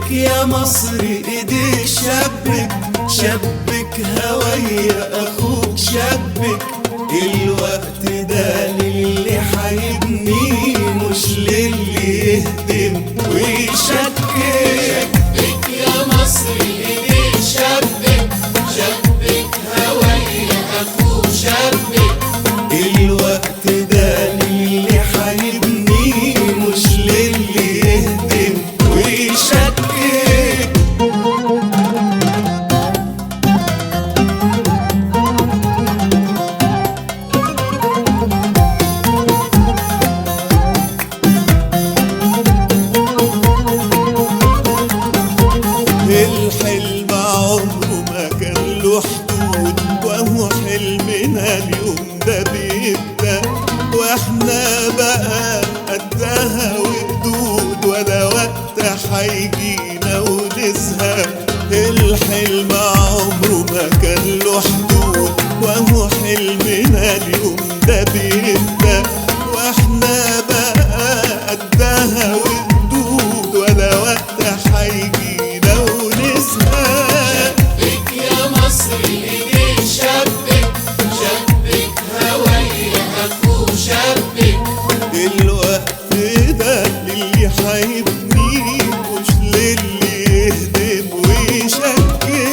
يا مصر ايديك شبك شبك هوايا اخوك شبك الوقت ده للي حيبني مش للي يهدم ويشكك شبك يا مصر ايديك شبك شبك هوايا اخوك شبك الوقت ده للي حيبني مش للي يهدم ويشكك الحلم عمره ما كان له حدود وهو حلمنا اليوم ده بيبدأ واحنا بقى قدها وقدود ولا وقت حيجينا ونزهق الحلم عمره ما كان له حدود وهو حلمنا اليوم ده بيبدأ واحنا بقى قدها وقدود ولا وقت حيجينا ونزهق شبك يا مصر ايديك شبك شبك هوايا اخوك شبك الوقت ده للي حيبني مش للي يهدم ويشكك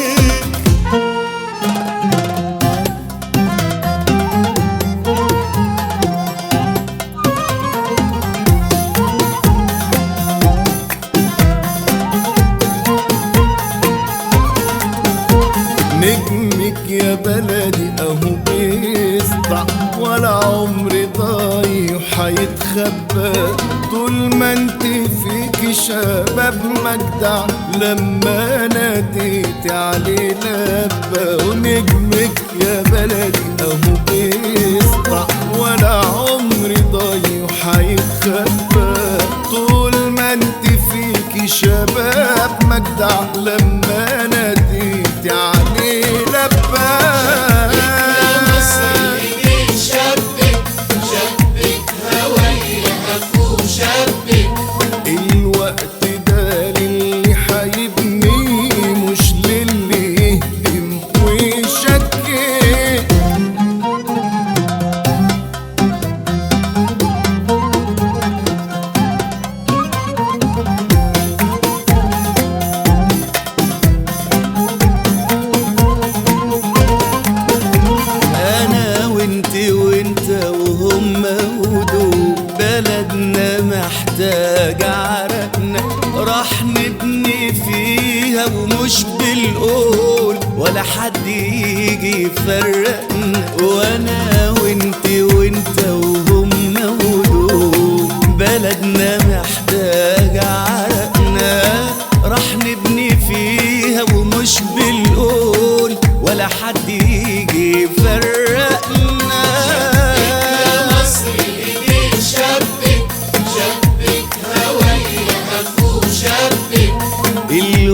نجمك يا بلدي اهو بيسطع ولا عمر ضايع حيتخبى طول ما انت فيك شباب مجدع لما ناديت عليه لبى ونجمك يا بلدي اهو بيسطع ولا عمر ضايع حيتخبى طول ما انت فيك شباب مجدع لما ناديت عليه لبى يا مصر ايديك شبك شبك هوايا اخوك شبك الوقت ده للي حيبني مش للي يهدم ويشكك انا وانت وانت وهم ودول بلدنا محتاج عرقنا راح نبني فيها ومش بالقول ولا حد يجي يفرقنا وانا وانت وانت وهم ودول بلدنا محتاج عرقنا راح نبني فيها ومش بالقول ولا حد يجي يفرقنا يا مصر ايديك شبك شبك هوايا اخوك شبك اللي